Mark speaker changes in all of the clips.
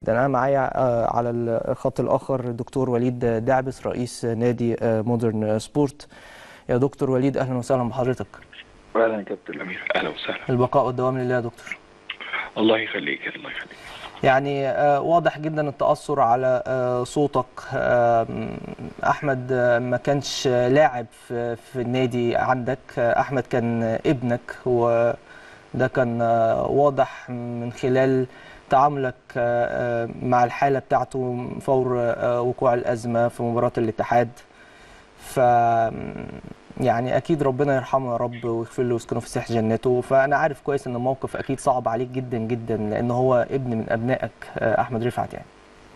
Speaker 1: ده انا معايا آه، على الخط الاخر الدكتور وليد دعبس رئيس نادي آه، مودرن سبورت يا دكتور وليد اهلا وسهلا بحضرتك
Speaker 2: اهلا يا كابتن امير اهلا وسهلا
Speaker 1: البقاء والدوام لله يا دكتور
Speaker 2: الله يخليك الله يخليك
Speaker 1: يعني آه، واضح جدا التأثر على آه، صوتك آه، أحمد آه، ما كانش لاعب في في النادي عندك آه، أحمد كان ابنك وده كان آه، واضح من خلال تعاملك آه، آه، مع الحالة بتاعته فور آه، وقوع الأزمة في مباراة الاتحاد ف يعني اكيد ربنا يرحمه يا رب ويغفر له ويسكنه في سيح جنته فانا عارف كويس ان الموقف اكيد صعب عليك جدا جدا لان هو ابن من ابنائك آه، احمد رفعت يعني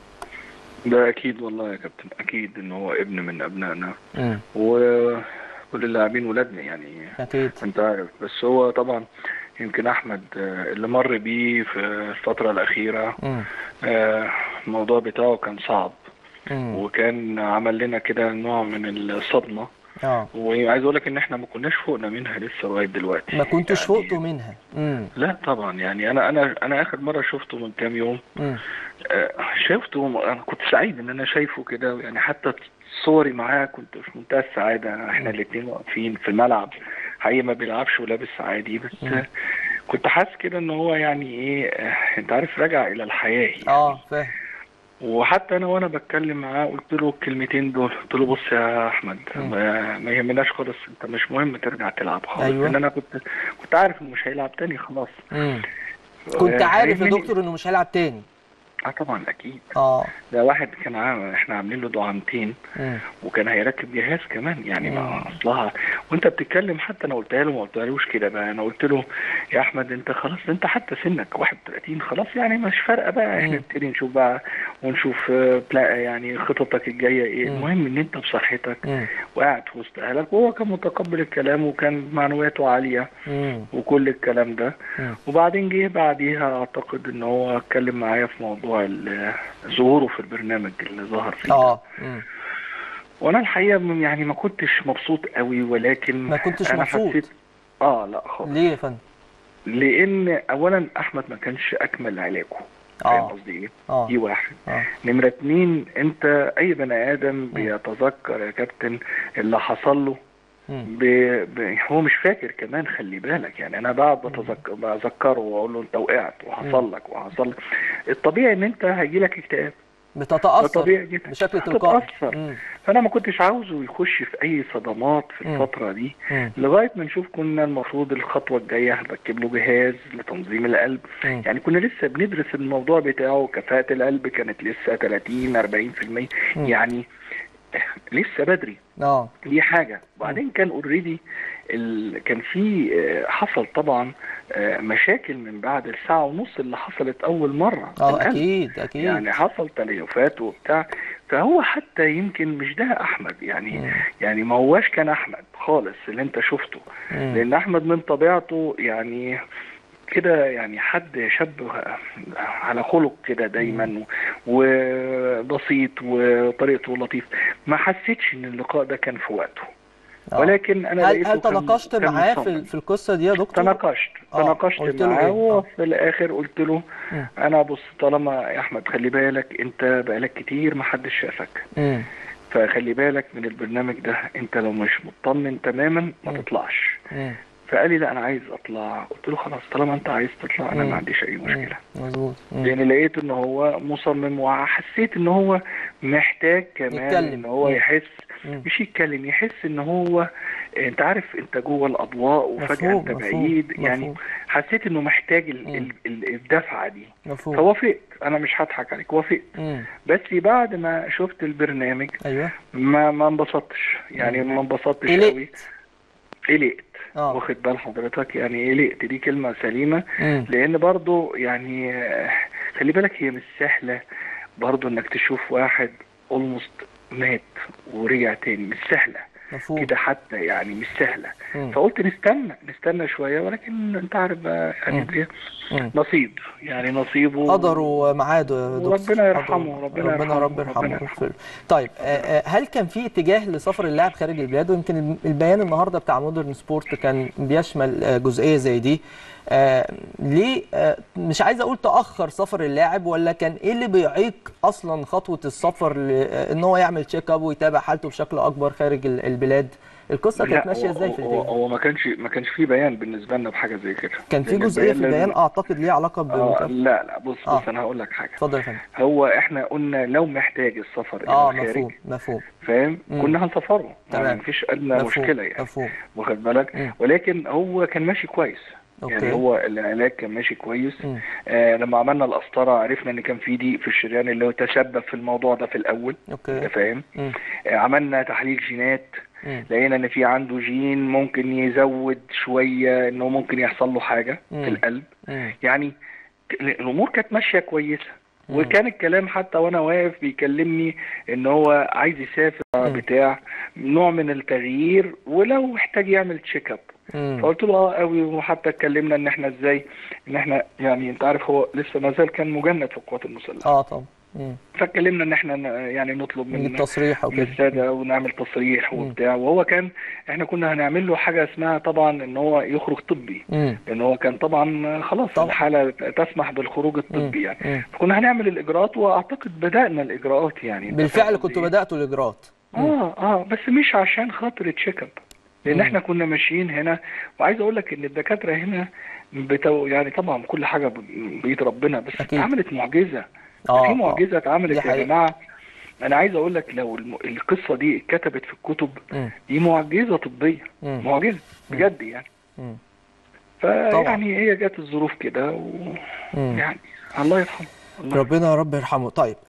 Speaker 2: ده اكيد والله يا كابتن اكيد ان هو ابن من ابنائنا
Speaker 1: امم
Speaker 2: وكل اللاعبين ولادنا يعني
Speaker 1: اكيد
Speaker 2: انت عارف بس هو طبعا يمكن احمد آه، اللي مر بيه في الفتره الاخيره
Speaker 1: امم
Speaker 2: آه، الموضوع بتاعه كان صعب
Speaker 1: امم
Speaker 2: وكان عمل لنا كده نوع من الصدمه
Speaker 1: اه
Speaker 2: وعايز اقول لك ان احنا ما كناش فوقنا منها لسه لغايه دلوقتي
Speaker 1: ما كنتش
Speaker 2: يعني
Speaker 1: فوقته منها امم
Speaker 2: لا طبعا يعني انا انا انا اخر مره شفته من كام يوم
Speaker 1: امم
Speaker 2: آه، شفته انا كنت سعيد ان انا شايفه كده يعني حتى صوري معاه كنت في منتهى السعاده احنا الاثنين واقفين في الملعب حقيقي ما بيلعبش ولابس عادي بس
Speaker 1: مم.
Speaker 2: آه، كنت حاسس كده ان هو يعني ايه آه، انت عارف رجع الى الحياه يعني.
Speaker 1: اه فاهم
Speaker 2: وحتى انا وانا بتكلم معاه قلت له الكلمتين دول قلت له بص يا احمد
Speaker 1: مم.
Speaker 2: ما, ما يهمناش خالص انت مش مهم ترجع تلعب خالص
Speaker 1: أيوة.
Speaker 2: ان انا كنت كنت عارف انه مش هيلعب تاني خلاص
Speaker 1: امم كنت
Speaker 2: آه،
Speaker 1: عارف يا
Speaker 2: هيهمني-
Speaker 1: دكتور انه مش هيلعب تاني
Speaker 2: اه طبعا اكيد
Speaker 1: اه
Speaker 2: ده واحد كان عامل احنا عاملين له دعامتين
Speaker 1: امم
Speaker 2: وكان هيركب جهاز كمان يعني
Speaker 1: مم.
Speaker 2: ما اصلها وانت بتتكلم حتى انا قلتها له ما قلتهالوش كده بقى انا قلت له يا احمد انت خلاص انت حتى سنك 31 خلاص يعني مش فارقه بقى احنا
Speaker 1: مم.
Speaker 2: نبتدي نشوف بقى ونشوف آه، بلا يعني خططك الجايه ايه
Speaker 1: مم.
Speaker 2: المهم ان انت بصحتك
Speaker 1: امم
Speaker 2: وقاعد في وسط اهلك وهو كان متقبل الكلام وكان معنوياته عاليه
Speaker 1: امم
Speaker 2: وكل الكلام ده
Speaker 1: مم.
Speaker 2: وبعدين جه بعديها اعتقد ان هو اتكلم معايا في موضوع ال- ظهوره في البرنامج اللي ظهر فيه ده.
Speaker 1: اه امم
Speaker 2: وانا الحقيقه م- يعني ما كنتش مبسوط قوي ولكن
Speaker 1: ما كنتش
Speaker 2: انا
Speaker 1: مبسوط؟
Speaker 2: حسيت اه لا خالص
Speaker 1: ليه يا فندم
Speaker 2: لان اولا احمد ما كانش اكمل علاجه فاهم
Speaker 1: اه
Speaker 2: قصدي ايه
Speaker 1: اه
Speaker 2: دي واحد
Speaker 1: اه
Speaker 2: نمرة اتنين انت اي بني ادم بيتذكر يا كابتن اللي حصل له
Speaker 1: مم.
Speaker 2: ب... ب... هو مش فاكر كمان خلي بالك يعني انا بقعد بتذكر بذكره واقول له انت وقعت وحصل لك وحصل لك الطبيعي ان انت هيجي لك اكتئاب ده
Speaker 1: بتتأثر
Speaker 2: طبيعي جدا
Speaker 1: بشكل تلقائي
Speaker 2: هتتأثر.
Speaker 1: مم.
Speaker 2: فانا ما كنتش عاوزه يخش في اي صدمات في
Speaker 1: مم.
Speaker 2: الفتره دي
Speaker 1: مم.
Speaker 2: لغايه ما نشوف كنا المفروض الخطوه الجايه هنركب له جهاز لتنظيم القلب
Speaker 1: مم.
Speaker 2: يعني كنا لسه بندرس الموضوع بتاعه كفاءه القلب كانت لسه 30 40%
Speaker 1: مم.
Speaker 2: يعني لسه بدري
Speaker 1: اه
Speaker 2: دي حاجه وبعدين كان اوريدي ال... كان في آه، حصل طبعا آه، مشاكل من بعد الساعه ونص اللي حصلت اول مره في
Speaker 1: اه
Speaker 2: القلب.
Speaker 1: اكيد اكيد
Speaker 2: يعني حصل تليفات وبتاع فهو حتى يمكن مش ده احمد يعني
Speaker 1: مم.
Speaker 2: يعني ما هواش كان احمد خالص اللي انت شفته
Speaker 1: مم.
Speaker 2: لان احمد من طبيعته يعني كده يعني حد شاب على خلق كده دايما وبسيط وطريقته لطيف ما حسيتش ان اللقاء ده كان في وقته
Speaker 1: آه.
Speaker 2: ولكن انا
Speaker 1: هل
Speaker 2: لقيته
Speaker 1: هل
Speaker 2: كان-
Speaker 1: تناقشت
Speaker 2: كان
Speaker 1: معاه في
Speaker 2: مصمم.
Speaker 1: ال- في القصه دي يا دكتور؟
Speaker 2: تناقشت
Speaker 1: آه،
Speaker 2: تناقشت
Speaker 1: قلت له
Speaker 2: معاه
Speaker 1: إيه؟ آه.
Speaker 2: وفي الاخر قلت له
Speaker 1: مم.
Speaker 2: انا بص طالما يا احمد خلي بالك انت بقالك كتير ما حدش شافك
Speaker 1: مم.
Speaker 2: فخلي بالك من البرنامج ده انت لو مش مطمن تماما ما
Speaker 1: مم.
Speaker 2: تطلعش
Speaker 1: مم.
Speaker 2: فقال لي لا انا عايز اطلع قلت له خلاص طالما انت عايز تطلع انا
Speaker 1: مم.
Speaker 2: ما عنديش اي مشكله
Speaker 1: مم. مظبوط مم.
Speaker 2: لان لقيت ان هو مصمم وحسيت ان هو محتاج كمان
Speaker 1: يتكلم.
Speaker 2: ان هو
Speaker 1: مم.
Speaker 2: يحس
Speaker 1: مم.
Speaker 2: مش يتكلم يحس ان هو انت عارف انت جوه الاضواء وفجاه
Speaker 1: مفهوم،
Speaker 2: انت
Speaker 1: مفهوم،
Speaker 2: بعيد يعني
Speaker 1: مفهوم.
Speaker 2: حسيت انه محتاج ال-
Speaker 1: مم.
Speaker 2: ال- ال- الدفعه دي
Speaker 1: مفهوم
Speaker 2: فوافقت انا مش هضحك عليك وافقت
Speaker 1: مم.
Speaker 2: بس بعد ما شفت البرنامج
Speaker 1: ايوه
Speaker 2: ما ما انبسطتش يعني ما انبسطتش
Speaker 1: قلقت.
Speaker 2: قوي قلقت
Speaker 1: اه
Speaker 2: واخد بال حضرتك يعني قلقت دي كلمه سليمه
Speaker 1: مم.
Speaker 2: لان برضو يعني آه، خلي بالك هي مش سهله برضو انك تشوف واحد اولموست مات ورجع تاني مش سهله
Speaker 1: مفهوم
Speaker 2: كده حتى يعني مش سهله
Speaker 1: مم.
Speaker 2: فقلت نستنى نستنى شويه ولكن انت عارف بقى يعني
Speaker 1: مم.
Speaker 2: دي
Speaker 1: مم.
Speaker 2: نصيب يعني نصيبه
Speaker 1: قدر وميعاده يا دكتور
Speaker 2: وربنا يرحمه،
Speaker 1: قدر-
Speaker 2: ربنا
Speaker 1: ربنا
Speaker 2: يرحمه،
Speaker 1: رب يرحمه
Speaker 2: ربنا
Speaker 1: ويغفر له. طيب آه، آه، هل كان في اتجاه لسفر اللاعب خارج البلاد ويمكن البيان النهارده بتاع مودرن سبورت كان بيشمل آه، جزئيه زي دي آه ليه آه مش عايز اقول تاخر سفر اللاعب ولا كان ايه اللي بيعيق اصلا خطوه السفر ل- آه، ان هو يعمل تشيك اب ويتابع حالته بشكل اكبر خارج ال- البلاد القصه كانت
Speaker 2: لا،
Speaker 1: ماشيه
Speaker 2: هو-
Speaker 1: ازاي في
Speaker 2: هو,
Speaker 1: البدايه
Speaker 2: هو ما كانش ما كانش فيه بيان بالنسبه لنا بحاجه زي كده
Speaker 1: كان في
Speaker 2: لأن
Speaker 1: جزئيه في
Speaker 2: لازم-
Speaker 1: البيان اعتقد ليه علاقه
Speaker 2: آه
Speaker 1: بمكافاه
Speaker 2: لا لا بص بص
Speaker 1: آه.
Speaker 2: انا هقول لك حاجه
Speaker 1: اتفضل يا فندم
Speaker 2: هو احنا قلنا لو محتاج السفر
Speaker 1: اه
Speaker 2: الى الخارج
Speaker 1: مفهوم مفهوم
Speaker 2: فاهم
Speaker 1: مم.
Speaker 2: كنا هنسفره
Speaker 1: تمام.
Speaker 2: ما فيش ادنى
Speaker 1: مفهوم
Speaker 2: مشكله يعني
Speaker 1: مفهوم
Speaker 2: واخد بالك
Speaker 1: مم.
Speaker 2: ولكن هو كان ماشي كويس
Speaker 1: اوكي
Speaker 2: يعني هو العلاج كان ماشي كويس
Speaker 1: مم.
Speaker 2: آه لما عملنا القسطره عرفنا ان كان في ضيق في الشريان اللي هو تسبب في الموضوع ده في الاول انت
Speaker 1: اوكي
Speaker 2: فاهم
Speaker 1: مم.
Speaker 2: آه عملنا تحليل جينات
Speaker 1: مم.
Speaker 2: لقينا ان في عنده جين ممكن يزود شويه انه ممكن يحصل له حاجه
Speaker 1: مم.
Speaker 2: في القلب
Speaker 1: مم.
Speaker 2: يعني ك- الامور كانت ماشيه كويسه
Speaker 1: مم.
Speaker 2: وكان الكلام حتى وانا واقف بيكلمني ان هو عايز يسافر
Speaker 1: مم.
Speaker 2: بتاع نوع من التغيير ولو احتاج يعمل تشيك اب
Speaker 1: مم.
Speaker 2: فقلت له اه قوي وحتى اتكلمنا ان احنا ازاي ان احنا يعني انت عارف هو لسه ما زال كان مجند في القوات المسلحه
Speaker 1: اه طبعا مم.
Speaker 2: فاتكلمنا ان احنا ن- يعني نطلب
Speaker 1: من
Speaker 2: من
Speaker 1: التصريح او
Speaker 2: من
Speaker 1: كده
Speaker 2: الساده ونعمل تصريح
Speaker 1: مم.
Speaker 2: وبتاع وهو كان احنا كنا هنعمل له حاجه اسمها طبعا ان هو يخرج طبي
Speaker 1: مم.
Speaker 2: لان هو كان طبعا خلاص
Speaker 1: طبعا.
Speaker 2: الحاله تسمح بالخروج الطبي يعني
Speaker 1: مم.
Speaker 2: كنا هنعمل الاجراءات واعتقد بدانا الاجراءات يعني أنت
Speaker 1: بالفعل
Speaker 2: فاهم
Speaker 1: كنتوا
Speaker 2: إيه؟
Speaker 1: بداتوا الاجراءات مم.
Speaker 2: اه اه بس مش عشان خاطر تشيك اب لان
Speaker 1: مم.
Speaker 2: احنا كنا ماشيين هنا وعايز اقول لك ان الدكاتره هنا بتو يعني طبعا كل حاجه ب- بايد ربنا بس
Speaker 1: أكيد.
Speaker 2: اتعملت معجزه
Speaker 1: اه
Speaker 2: في
Speaker 1: آه.
Speaker 2: معجزه
Speaker 1: دي
Speaker 2: اتعملت يا
Speaker 1: حقيقة.
Speaker 2: جماعه انا عايز اقول لك لو الم- القصه دي اتكتبت في الكتب
Speaker 1: مم.
Speaker 2: دي معجزه طبيه
Speaker 1: مم.
Speaker 2: معجزه بجد يعني
Speaker 1: مم.
Speaker 2: فيعني هي جت الظروف كده
Speaker 1: مم.
Speaker 2: ويعني الله يرحمه الله
Speaker 1: ربنا يا رب يرحمه طيب